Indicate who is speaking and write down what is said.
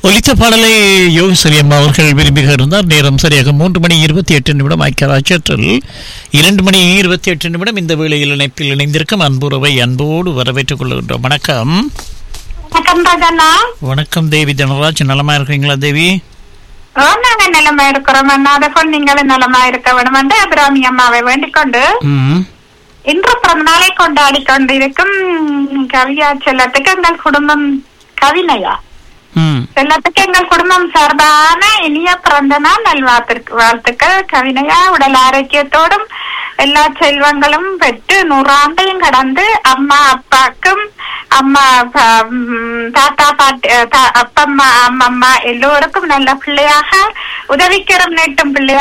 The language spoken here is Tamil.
Speaker 1: ஒலித்த பாடலை யோகசரி அம்மா அவர்கள் விரும்புக இருந்தார் நேரம் சரியாக மூன்று மணி இருபத்தி எட்டு நிமிடம் ஐக்கியராட்சத்தில் இரண்டு மணி இருபத்தி எட்டு நிமிடம் இந்த வேளையில் இணைப்பில் இணைந்திருக்கும் அன்புறவை அன்போடு வரவேற்றுக் கொள்கின்றோம் வணக்கம்
Speaker 2: வணக்கம் ராஜண்ணா
Speaker 1: வணக்கம் தேவி தனராஜ் நலமா இருக்கீங்களா தேவி
Speaker 2: ஓ நாங்க நிலமா இருக்கிறோம் அண்ணா போல் நீங்களும் நலமா இருக்க வேண்டும் என்று அபிராமி அம்மாவை வேண்டிக் கொண்டு
Speaker 1: ம்
Speaker 2: இன்று பிறந்த நாளை கொண்டாடி கொண்டிருக்கும் கவியா செல்லத்துக்கு எங்கள் குடும்பம் கவினையா
Speaker 1: ம்
Speaker 2: செல்லத்துக்கு எங்கள் குடும்பம் சார்பான இனிய பிறந்த நாள் நல்வாழ்த்துக்கு வாழ்த்துக்கள் கவினையா உடல் ஆரோக்கியத்தோடும் எல்லா செல்வங்களும் பெற்று நூறாண்டையும் கடந்து அம்மா அப்பாக்கும் அம்மா ப- ம், தாத்தா பாட்டி அஹ், தா- அப்பம்மா அம்மம்மா எல்லோருக்கும் நல்ல பிள்ளையாக உதவிக்கரம் நீட்டும் பிள்ளையாக